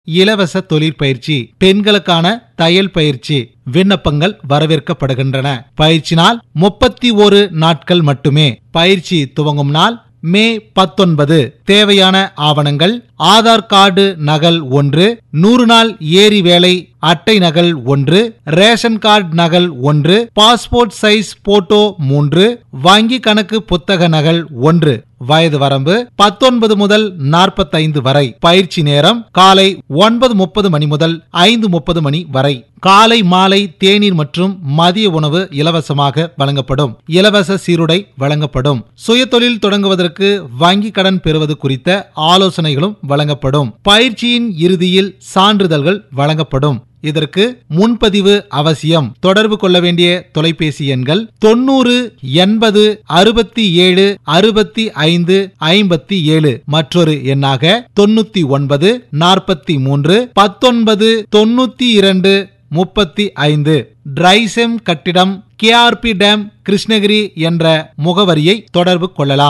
இலவச தொழிற்பயிற்சி பெண்களுக்கான தையல் பயிற்சி விண்ணப்பங்கள் வரவேற்கப்படுகின்றன பயிற்சி நாள் முப்பத்தி ஒரு நாட்கள் மட்டுமே பயிற்சி துவங்கும் நாள் மே பத்தொன்பது தேவையான ஆவணங்கள் ஆதார் கார்டு நகல் ஒன்று நூறு நாள் ஏரி வேலை அட்டை நகல் ஒன்று ரேஷன் கார்டு நகல் ஒன்று பாஸ்போர்ட் சைஸ் போட்டோ மூன்று வங்கி கணக்கு புத்தக நகல் ஒன்று வயது வரம்பு பத்தொன்பது முதல் நாற்பத்தைந்து வரை பயிற்சி நேரம் காலை ஒன்பது முப்பது மணி முதல் ஐந்து முப்பது மணி வரை காலை மாலை தேநீர் மற்றும் மதிய உணவு இலவசமாக வழங்கப்படும் இலவச சீருடை வழங்கப்படும் சுயதொழில் தொடங்குவதற்கு வங்கி கடன் பெறுவது குறித்த ஆலோசனைகளும் வழங்கப்படும் பயிற்சியின் இறுதியில் சான்றிதழ்கள் வழங்கப்படும் இதற்கு முன்பதிவு அவசியம் தொடர்பு கொள்ள வேண்டிய தொலைபேசி எண்கள் தொண்ணூறு எண்பது அறுபத்தி ஏழு அறுபத்தி ஐந்து ஐம்பத்தி ஏழு மற்றொரு எண்ணாக தொண்ணூத்தி ஒன்பது நாற்பத்தி மூன்று பத்தொன்பது தொண்ணூத்தி இரண்டு முப்பத்தி ஐந்து டிரைசெம் கட்டிடம் கேஆர்பி டேம் கிருஷ்ணகிரி என்ற முகவரியை தொடர்பு கொள்ளலாம்